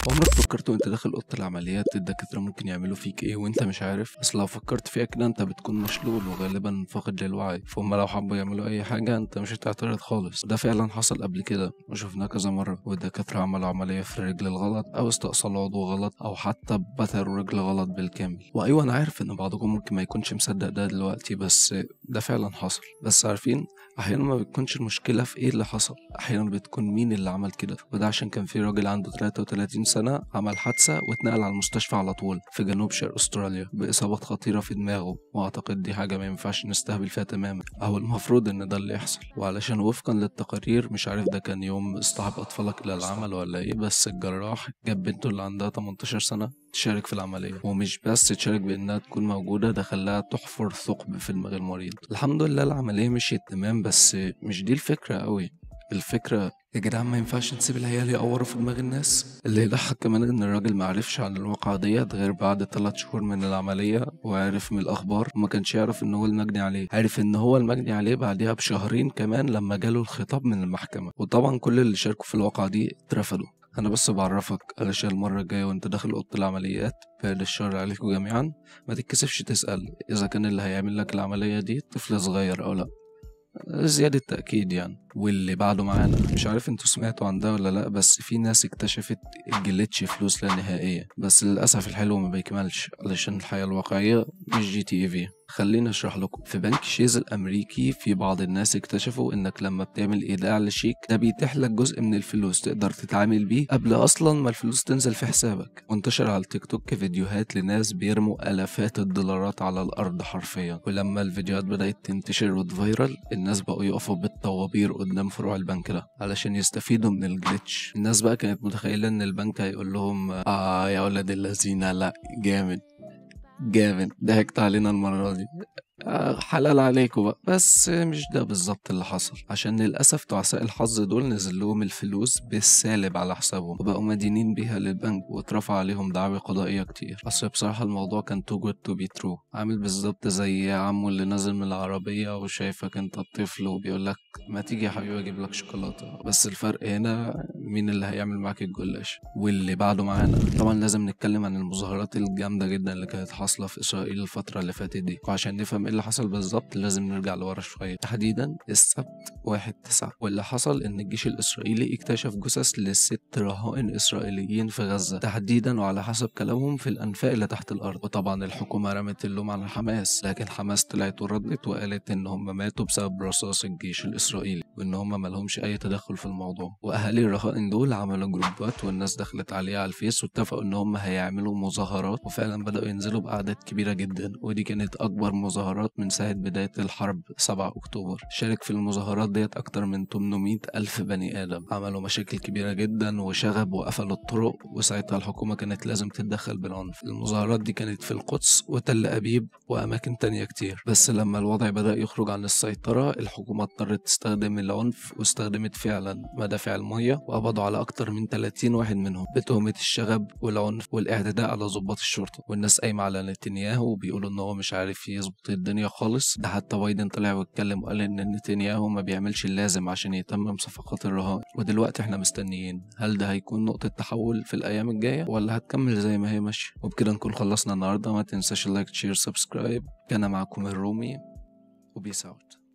عمرك فكرت وانت داخل اوضه العمليات الدكاتره ممكن يعملوا فيك ايه وانت مش عارف اصل لو فكرت فيها كده انت بتكون مشلول وغالبا فاقد للوعي فهم لو حبوا يعملوا اي حاجه انت مش هتعترض خالص ده فعلا حصل قبل كده وشفناه كذا مره والدكاتره عملوا عمليه في الرجل الغلط او استئصلوا عضو غلط او حتى بتروا رجل غلط بالكامل وايوه انا عارف ان بعضكم ممكن ما يكونش مصدق ده دلوقتي بس ده فعلا حصل بس عارفين احيانا ما بتكونش المشكله في ايه اللي حصل احيانا بتكون مين اللي عمل كده وده عشان كان في راجل عنده 33 سنه عمل حادثه واتنقل على المستشفى على طول في جنوب شرق استراليا باصابات خطيره في دماغه واعتقد دي حاجه ما ينفعش نستهبل فيها تماما او المفروض ان ده اللي يحصل وعلشان وفقا للتقارير مش عارف ده كان يوم اصطحاب اطفالك الى العمل ولا ايه بس الجراح جاب بنته اللي عندها 18 سنه تشارك في العملية ومش بس تشارك بإنها تكون موجودة ده خلاها تحفر ثقب في دماغ المريض الحمد لله العملية مشيت تمام بس مش دي الفكرة قوي الفكرة يا جدعان ما ينفعش نسيب العيال يقوروا في دماغ الناس اللي يضحك كمان ان الراجل ما عرفش عن الواقعة ديت غير بعد ثلاث شهور من العملية وعرف من الاخبار وما كانش يعرف ان هو المجني عليه عرف ان هو المجني عليه بعدها بشهرين كمان لما جاله الخطاب من المحكمة وطبعا كل اللي شاركوا في الواقعة دي اترفضوا انا بس بعرفك علشان المرة الجاية وانت داخل اوضة العمليات بعد الشر عليكم جميعا ما تتكسفش تسأل اذا كان اللي هيعمل لك العملية دي طفل صغير او لا زيادة تأكيد يعني واللي بعده معانا مش عارف انتوا سمعتوا عن ده ولا لا بس في ناس اكتشفت الجليتش فلوس لا نهائية بس للأسف الحلو ما بيكملش علشان الحياة الواقعية مش جي تي اي في خليني اشرح لكم في بنك شيز الامريكي في بعض الناس اكتشفوا انك لما بتعمل ايداع لشيك ده بيتيح لك جزء من الفلوس تقدر تتعامل بيه قبل اصلا ما الفلوس تنزل في حسابك وانتشر على التيك توك فيديوهات لناس بيرموا الافات الدولارات على الارض حرفيا ولما الفيديوهات بدات تنتشر وتفايرل الناس بقوا يقفوا بالطوابير قدام فروع البنك ده علشان يستفيدوا من الجليتش الناس بقى كانت متخيله ان البنك هيقول لهم اه يا ولاد الذين لا جامد جامد ضحكت علينا المرة دي آه، حلال عليكم بقى بس مش ده بالظبط اللي حصل عشان للأسف تعساء الحظ دول نزل لهم الفلوس بالسالب على حسابهم وبقوا مدينين بيها للبنك واترفع عليهم دعاوي قضائية كتير أصل بصراحة الموضوع كان too good to be true عامل بالظبط زي عمو اللي نازل من العربية وشايفك انت الطفل وبيقول لك ما تيجي يا حبيبي اجيب لك شوكولاتة بس الفرق هنا مين اللي هيعمل معاك الجلاش واللي بعده معانا طبعا لازم نتكلم عن المظاهرات الجامدة جدا اللي كانت حاصلة في إسرائيل الفترة اللي فاتت دي وعشان نفهم ايه اللي حصل بالظبط لازم نرجع لورا شوية تحديدا السبت واحد تسعة واللي حصل إن الجيش الإسرائيلي اكتشف جثث لست رهائن إسرائيليين في غزة تحديدا وعلى حسب كلامهم في الأنفاق اللي تحت الأرض وطبعا الحكومة رمت اللوم على حماس لكن حماس طلعت وردت وقالت إن هم ماتوا بسبب رصاص الجيش الإسرائيلي وإن هم ملهمش أي تدخل في الموضوع وأهالي الرهائن دول عملوا جروبات والناس دخلت عليها على الفيس واتفقوا إن هم هيعملوا مظاهرات وفعلا بدأوا ينزلوا بأعداد كبيرة جدا ودي كانت أكبر مظاهرات من ساعة بداية الحرب 7 أكتوبر شارك في المظاهرات ديت أكتر من 800 ألف بني آدم عملوا مشاكل كبيرة جدا وشغب وقفلوا الطرق وساعتها الحكومة كانت لازم تتدخل بالعنف المظاهرات دي كانت في القدس وتل أبيب وأماكن تانية كتير بس لما الوضع بدأ يخرج عن السيطرة الحكومة اضطرت تستخدم العنف واستخدمت فعلا مدافع المية وقبضوا على أكتر من 30 واحد منهم بتهمة الشغب والعنف والاعتداء على ضباط الشرطة والناس قايمة على نتنياهو وبيقولوا إن هو مش عارف يظبط الدنيا خالص ده حتى بايدن طلع واتكلم وقال ان نتنياهو ما بيعملش اللازم عشان يتمم صفقات الرهائن ودلوقتي احنا مستنيين هل ده هيكون نقطة تحول في الايام الجاية ولا هتكمل زي ما هي ماشية وبكده نكون خلصنا النهاردة ما تنساش اللايك تشير سبسكرايب كان معكم الرومي وبيس اوت